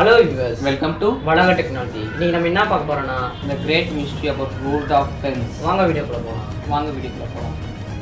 hello viewers welcome to வடக technology இன்னைக்கு நம்ம என்ன பார்க்க போறோம்னா the great mystery about root of fence வாங்க வீடியோக்குள்ள போகலாம் வாங்க வீடியோக்குள்ள போகலாம்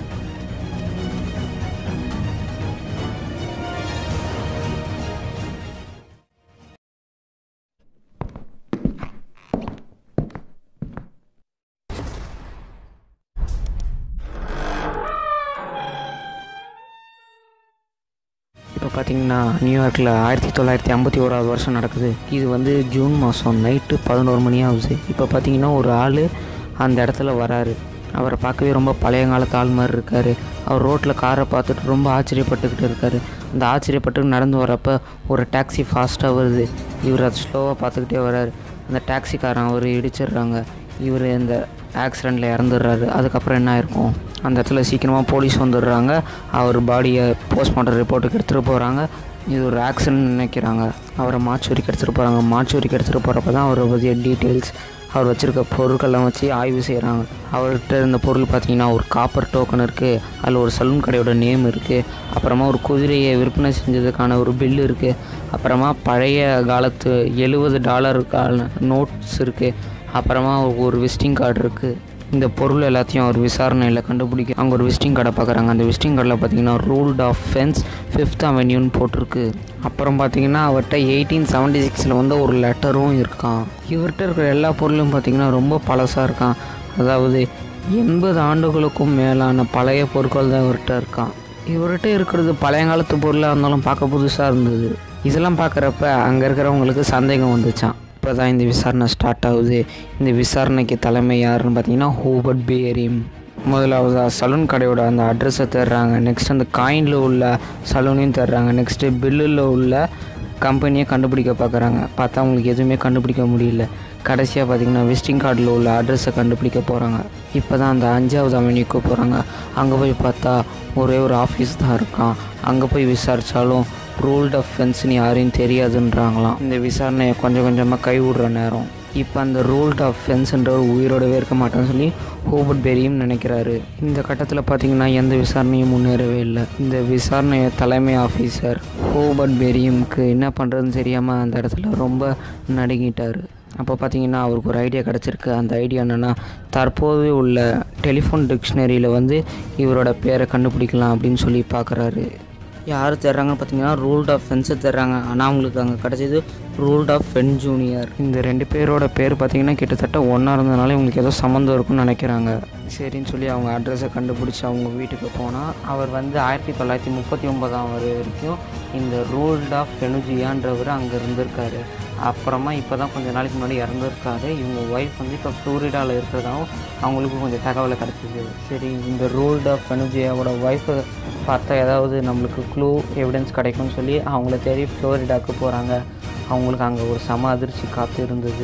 இப்போ பார்த்தீங்கன்னா நியூயார்க்கில் ஆயிரத்தி தொள்ளாயிரத்தி ஐம்பத்தி ஓராவது வருஷம் நடக்குது இது வந்து ஜூன் மாதம் நைட்டு பதினோரு மணி ஆகுது இப்போ பார்த்தீங்கன்னா ஒரு ஆள் அந்த இடத்துல வராரு அவரை பார்க்கவே ரொம்ப பழைய காலத்து ஆள் மாதிரி இருக்கார் அவர் ரோட்டில் காரை பார்த்துட்டு ரொம்ப ஆச்சரியப்பட்டுக்கிட்டு இருக்கார் அந்த ஆச்சரியப்பட்டு நடந்து வரப்போ ஒரு டாக்ஸி ஃபாஸ்ட்டாக வருது இவர் அது ஸ்லோவாக பார்த்துக்கிட்டே வராரு அந்த டாக்ஸிக்காரன் அவர் இடிச்சிடுறாங்க இவர் இந்த ஆக்சிடெண்ட்டில் இறந்துடுறாரு அதுக்கப்புறம் என்ன ஆயிருக்கும் அந்த இடத்துல சீக்கிரமாக போலீஸ் வந்துடுறாங்க அவர் பாடியை போஸ்ட்மார்ட்டம் ரிப்போர்ட்டுக்கு எடுத்துகிட்டு போகிறாங்க இது ஒரு ஆக்சிடென்ட் நினைக்கிறாங்க அவரை மாச்சூரிக்கு எடுத்துகிட்டு போகிறாங்க மாச்சூரிக்கு எடுத்துகிட்டு போகிறப்ப தான் அவரை பற்றிய டீட்டெயில்ஸ் அவர் வச்சுருக்க பொருட்கள்லாம் வச்சு ஆய்வு செய்கிறாங்க அவர்கிட்ட இருந்த பொருள் பார்த்தீங்கன்னா ஒரு காப்பர் டோக்கன் இருக்குது அதில் ஒரு சலூன் கடையோட நேம் இருக்குது அப்புறமா ஒரு குதிரையை விற்பனை செஞ்சதுக்கான ஒரு பில்லு இருக்குது அப்புறமா பழைய காலத்து எழுபது டாலருக்கான நோட்ஸ் இருக்குது அப்புறமா ஒரு விசிட்டிங் கார்டு இருக்குது இந்த பொருள் எல்லாத்தையும் அவர் விசாரணையில் கண்டுபிடிக்க அங்கே ஒரு விசிட்டிங் கார்டை பார்க்குறாங்க அந்த விசிட்டிங் கார்டில் பார்த்தீங்கன்னா ரூல்ட் ஆஃப் ஃபென்ஸ் ஃபிஃப்த் அவென்யூன்னு போட்டிருக்கு அப்புறம் பார்த்தீங்கன்னா அவர்கிட்ட எயிட்டீன் செவன்ட்டி சிக்ஸில் வந்து ஒரு லெட்டரும் இருக்கான் இவர்கிட்ட இருக்கிற எல்லா பொருளும் பார்த்தீங்கன்னா ரொம்ப பழசாக இருக்கான் அதாவது எண்பது ஆண்டுகளுக்கும் மேலான பழைய பொருட்கள் தான் இவர்கிட்ட இருக்கான் இவர்கிட்ட இருக்கிறது பழைய காலத்து பொருளாக இருந்தாலும் பார்க்க புதுசாக இருந்தது இதெல்லாம் பார்க்குறப்ப அங்கே இருக்கிறவங்களுக்கு சந்தேகம் வந்துச்சான் இப்போ தான் இந்த விசாரணை ஸ்டார்ட் ஆகுது இந்த விசாரணைக்கு தலைமை யாருன்னு பார்த்தீங்கன்னா ஹூபர்ட் பேரிம் முதலாவதாக சலூன் கடையோட அந்த அட்ரஸை தர்றாங்க நெக்ஸ்ட் அந்த காயினில் உள்ள சலூனையும் தர்றாங்க நெக்ஸ்ட்டு பில்லில் உள்ள கம்பெனியை கண்டுபிடிக்க பார்க்குறாங்க பார்த்தா அவங்களுக்கு எதுவுமே கண்டுபிடிக்க முடியல கடைசியாக பார்த்தீங்கன்னா விசிட்டிங் கார்டில் உள்ள அட்ரஸை கண்டுபிடிக்க போகிறாங்க இப்போ தான் அந்த அஞ்சாவது அவனிக்கு போகிறாங்க அங்கே போய் பார்த்தா ஒரே ஒரு ஆஃபீஸ் தான் இருக்கான் அங்கே போய் விசாரித்தாலும் ரூல்ட் ஆஃப் ஃபென்ஸ்னு யாரையும் தெரியாதுன்றாங்களாம் இந்த விசாரணையை கொஞ்சம் கொஞ்சமாக கைவிடுற நேரம் இப்போ அந்த ரூல்ட் ஆஃப் ஃபென்ஸ்ன்றவர் உயிரோடவே இருக்க மாட்டேன்னு சொல்லி ஹூபர்ட் பெரியும் நினைக்கிறாரு இந்த கட்டத்தில் பார்த்தீங்கன்னா எந்த விசாரணையும் முன்னேறவே இல்லை இந்த விசாரணையை தலைமை ஆஃபீஸர் ஹூபர்ட் பெரியும்க்கு என்ன பண்ணுறதுன்னு தெரியாமல் அந்த இடத்துல ரொம்ப நடுங்கிட்டார் அப்போ பார்த்தீங்கன்னா அவருக்கு ஒரு ஐடியா கிடச்சிருக்கு அந்த ஐடியா என்னென்னா தற்போது உள்ள டெலிஃபோன் டிக்ஷனரியில் வந்து இவரோட பேரை கண்டுபிடிக்கலாம் அப்படின்னு சொல்லி பார்க்குறாரு யார் தர்றாங்கன்னு பார்த்தீங்கன்னா ரூல்ட் ஆஃப் ஃபென்ஸை தர்றாங்க ஆனால் அவங்களுக்கு அங்கே கிடச்சது ரூல்ட் ஆஃப் ஃபென் ஜூனியர் இந்த ரெண்டு பேரோட பேர் பார்த்தீங்கன்னா கிட்டத்தட்ட ஒன்றா இருந்ததுனால இவங்களுக்கு ஏதோ சம்மந்தம் இருக்குன்னு நினைக்கிறாங்க சரின்னு சொல்லி அவங்க அட்ரஸை கண்டுபிடிச்சி அவங்க வீட்டுக்கு போனால் அவர் வந்து ஆயிரத்தி தொள்ளாயிரத்தி முப்பத்தி ஒன்பதாம் வரைக்கும் இந்த ரூல்ட் ஆஃப் ஃபெனுஜியான்றவர் அங்கே இருந்திருக்காரு அப்புறமா இப்போ தான் கொஞ்சம் நாளைக்கு முன்னாடி இறந்துருக்காரு இவங்க ஒய்ஃப் வந்து இப்போ ஃப்ளோரிடாவில் இருக்கிறதாவும் அவங்களுக்கு கொஞ்சம் தகவலை கிடச்சிது சரி இந்த ரூல்ட் ஆஃப் ஃபெனுஜியாவோட ஒய்ஃபை பார்த்தா ஏதாவது நம்மளுக்கு க்ளூ எவிடன்ஸ் கிடைக்கும்னு சொல்லி அவங்கள தேடி ஃப்ளோரிடாவுக்கு போகிறாங்க அவங்களுக்கு அங்கே ஒரு சம அதிர்ச்சி காத்து இருந்தது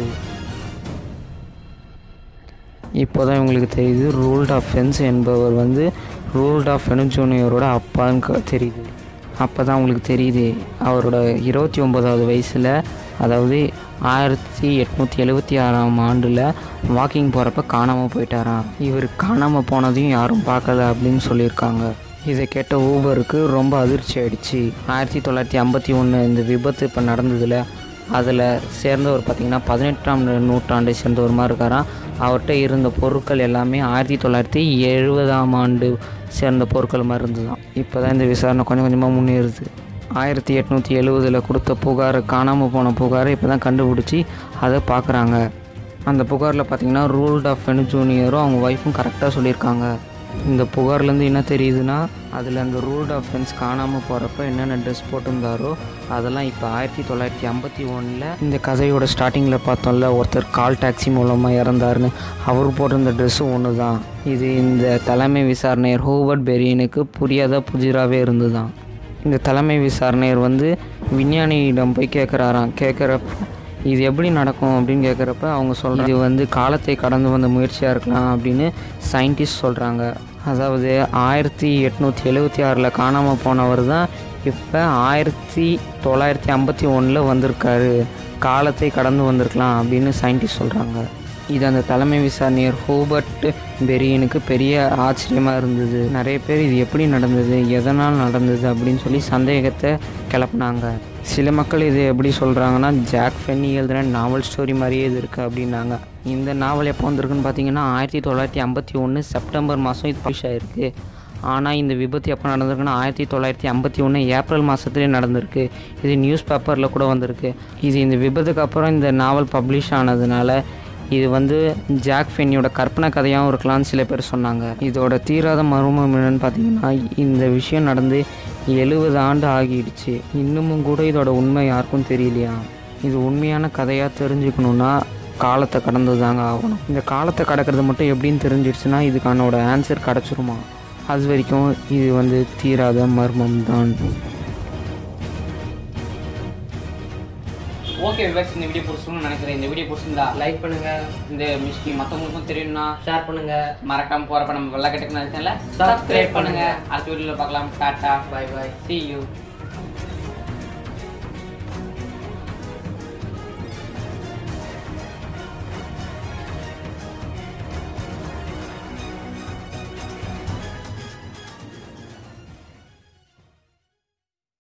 இப்போ தான் இவங்களுக்கு தெரியுது ரூல்ட் ஆஃப் ஃபென்ஸ் என்பவர் வந்து ரூல்ட் ஆஃப் ஃபெனுஜூனியரோட அப்பான்னு க- தெரியுது அப்போ தான் அவங்களுக்கு தெரியுது அவரோட இருபத்தி ஒம்போதாவது வயசில் அதாவது ஆயிரத்தி எட்நூற்றி எழுபத்தி ஆறாம் ஆண்டில் வாக்கிங் போகிறப்ப காணாமல் போயிட்டாராம் இவர் காணாமல் போனதையும் யாரும் பார்க்கல அப்படின்னு சொல்லியிருக்காங்க இதை கேட்ட ஊபருக்கு ரொம்ப அதிர்ச்சி ஆயிடுச்சு ஆயிரத்தி தொள்ளாயிரத்தி ஐம்பத்தி ஒன்று இந்த விபத்து இப்போ நடந்ததில் அதில் சேர்ந்தவர் பார்த்திங்கன்னா பதினெட்டாம் நூற்றாண்டை சேர்ந்தவர் மாதிரி இருக்காராம் அவர்கிட்ட இருந்த பொருட்கள் எல்லாமே ஆயிரத்தி தொள்ளாயிரத்தி எழுபதாம் ஆண்டு சேர்ந்த பொருட்கள் மாதிரி இருந்ததுதான் இப்போ தான் இந்த விசாரணை கொஞ்சம் கொஞ்சமாக முன்னேறுது ஆயிரத்தி எட்நூற்றி எழுபதில் கொடுத்த புகார் காணாமல் போன புகாரை இப்போ தான் கண்டுபிடிச்சி அதை பார்க்குறாங்க அந்த புகாரில் பார்த்தீங்கன்னா ரூல்ட் ஆஃப் ஃபெனு ஜூனியரும் அவங்க ஒய்ஃபும் கரெக்டாக சொல்லியிருக்காங்க இந்த புகார்லேருந்து என்ன தெரியுதுன்னா அதில் அந்த ரூல்ட் ஆஃப் ஃபென்ஸ் காணாமல் போகிறப்ப என்னென்ன ட்ரெஸ் போட்டிருந்தாரோ அதெல்லாம் இப்போ ஆயிரத்தி தொள்ளாயிரத்தி ஐம்பத்தி ஒன்றில் இந்த கதையோட ஸ்டார்டிங்கில் பார்த்தோம்ல ஒருத்தர் கால் டாக்ஸி மூலமாக இறந்தாருன்னு அவர் போட்டிருந்த ட்ரெஸ்ஸும் ஒன்று தான் இது இந்த தலைமை விசாரணையர் ஹூபர்ட் பெரியனுக்கு புரியாத புதிராகவே இருந்துதான் இந்த தலைமை விசாரணையர் வந்து விஞ்ஞானியிடம் போய் கேட்குறாராம் கேட்குறப்ப இது எப்படி நடக்கும் அப்படின்னு கேட்குறப்ப அவங்க சொல்கிறாங்க இது வந்து காலத்தை கடந்து வந்த முயற்சியாக இருக்கலாம் அப்படின்னு சயின்டிஸ்ட் சொல்கிறாங்க அதாவது ஆயிரத்தி எட்நூற்றி எழுபத்தி ஆறில் காணாமல் போனவர் தான் இப்போ ஆயிரத்தி தொள்ளாயிரத்தி ஐம்பத்தி ஒன்றில் வந்திருக்காரு காலத்தை கடந்து வந்திருக்கலாம் அப்படின்னு சயின்டிஸ்ட் சொல்கிறாங்க இது அந்த தலைமை விசாரணையர் ஹூபர்ட் பெரியனுக்கு பெரிய ஆச்சரியமாக இருந்தது நிறைய பேர் இது எப்படி நடந்தது எதனால் நடந்தது அப்படின்னு சொல்லி சந்தேகத்தை கிளப்புனாங்க சில மக்கள் இது எப்படி சொல்கிறாங்கன்னா ஜாக் ஃபென்னி எழுதுன நாவல் ஸ்டோரி மாதிரியே இது இருக்குது அப்படின்னாங்க இந்த நாவல் எப்போ வந்திருக்குன்னு பார்த்தீங்கன்னா ஆயிரத்தி தொள்ளாயிரத்தி ஐம்பத்தி ஒன்று செப்டம்பர் மாதம் இது பப்ளிஷ் ஆகிருக்கு ஆனால் இந்த விபத்து எப்போ நடந்திருக்குன்னா ஆயிரத்தி தொள்ளாயிரத்தி ஐம்பத்தி ஒன்று ஏப்ரல் மாதத்துலேயே நடந்திருக்கு இது நியூஸ் பேப்பரில் கூட வந்திருக்கு இது இந்த விபத்துக்கு அப்புறம் இந்த நாவல் பப்ளிஷ் ஆனதுனால இது வந்து ஜாக் ஃபென்னியோட கற்பனை கதையாகவும் இருக்கலாம்னு சில பேர் சொன்னாங்க இதோட தீராத மர்மம் என்னன்னு பார்த்தீங்கன்னா இந்த விஷயம் நடந்து எழுபது ஆண்டு ஆகிடுச்சு இன்னமும் கூட இதோட உண்மை யாருக்கும் தெரியலையா இது உண்மையான கதையாக தெரிஞ்சுக்கணுன்னா காலத்தை கடந்து தாங்க ஆகணும் இந்த காலத்தை கடக்கிறது மட்டும் எப்படின்னு தெரிஞ்சிடுச்சுன்னா இதுக்கானோட ஆன்சர் கிடச்சிருமா அது வரைக்கும் இது வந்து தீராத மர்மம் தான் ஓகே விவர்ஸ் இந்த வீடியோ பிடிச்சிருக்கும்னு நினைக்கிறேன் இந்த வீடியோ பிடிச்சிருந்தா லைக் பண்ணுங்க இந்த மிஸ்ட்ரி மற்றவங்களுக்கும் தெரியும்னா ஷேர் பண்ணுங்க மறக்காம போறப்ப நம்ம வெள்ளக்கட்டுக்கு சேனல Subscribe சப்ஸ்கிரைப் பண்ணுங்க அடுத்த வீடியோல பார்க்கலாம் ta ta bye bye see you